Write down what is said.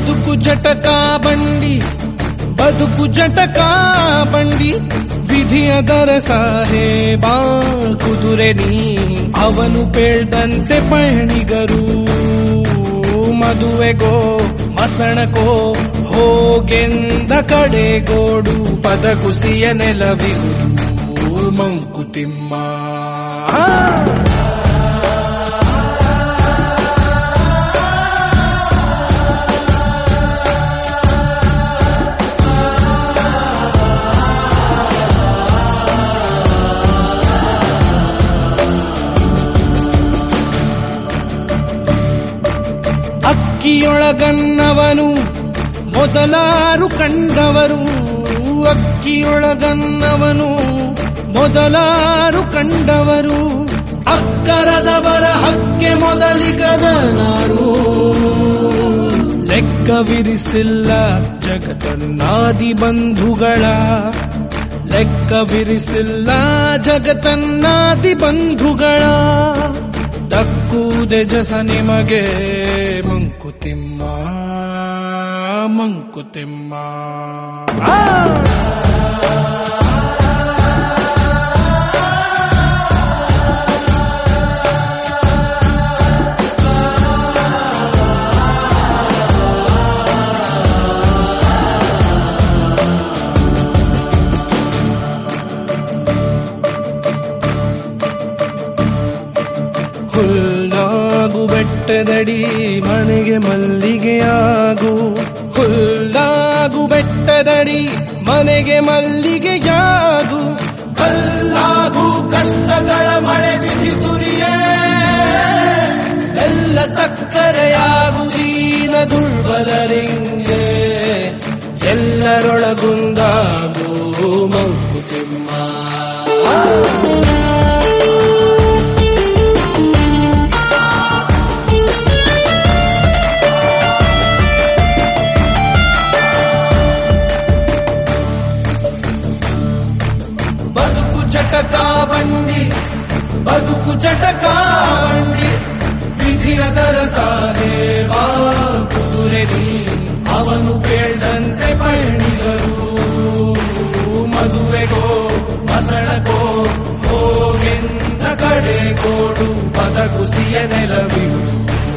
ಬದುಕು ಜಟಕ ಬಂಡಿ ಬದುಕು ಜಟಕ ಬಂಡಿ ವಿಧಿಯ ದರ ಸಾಹೇಬ ಕುದುರೆ ನೀ ಅವನು ಪೇಳ್ದಂತೆ ಪಯಣಿಗರು ಮದುವೆಗೋ ಮಸಣಕೋ ಹೋಗೆಂದ ಕಡೆಗೋಡು ಪದ ಕುಸಿಯ ನೆಲವಿಹುದು ಮಂಕುತಿಮ್ಮ ಆ! ಅಕ್ಕಿಯೊಳಗನ್ನವನು ಮೊದಲಾರು ಕಂಡವರು ಅಕ್ಕಿಯೊಳಗನ್ನವನು ಮೊದಲಾರು ಕಂಡವರು ಅಕ್ಕರದವರ ಹಕ್ಕೆ ಮೊದಲಿಗದನಾರು ಲೆಕ್ಕವಿರಿಸಿಲ್ಲ ಜಗತನ್ನಾದಿ ಬಂಧುಗಳ ಲೆಕ್ಕವಿರಿಸಿಲ್ಲ ಜಗತನ್ನಾದಿ ಬಂಧುಗಳ ದಕ್ಕುವುದೆ ಜಸ ನಿಮಗೆ ಮಂಕುತಿಮ್ಮ ಮಂಕುತಿಮ್ಮ ಆ! ಹುಲ್ಲಾಗು ಬೆಟ್ಟದಡಿ ಮನೆಗೆ ಮಲ್ಲಿಗೆಯಾಗು ಹುಲ್ಲಾಗು ಬೆಟ್ಟದಡಿ ಮನೆಗೆ ಮಲ್ಲಿಗೆಯಾಗು ಕಲ್ಲಾಗು ಕಷ್ಟಗಳ ಮಳೆ ಬಿಸಿ ಸುರಿಯೇ ಎಲ್ಲ ಸಕ್ಕರೆಯಾಗು ದೀನ ದುರ್ಬಲರಿಂಗೆ ಎಲ್ಲರೊಳಗುಂದಾಗು ಮಂಕುತಿಮ್ಮ ಬದುಕು ಜಟಕ ಬಂಡಿ ಬದುಕು ಜಟಕ ಬಂಡಿ ವಿಧಿಯ ದರ ಸಾಹೇಬ ಕುದುರೆ ನೀ ಅವನು ಕೇಳ್ದಂತೆ ಪಯಣಿಗರು ಮದುವೆಗೋ ಮಸಳಗೋ ಹೋಗೆಂದ ಕಡೆ ಕೋಡು ಪದ ಕುಸಿಯ ನೆಲವಿರು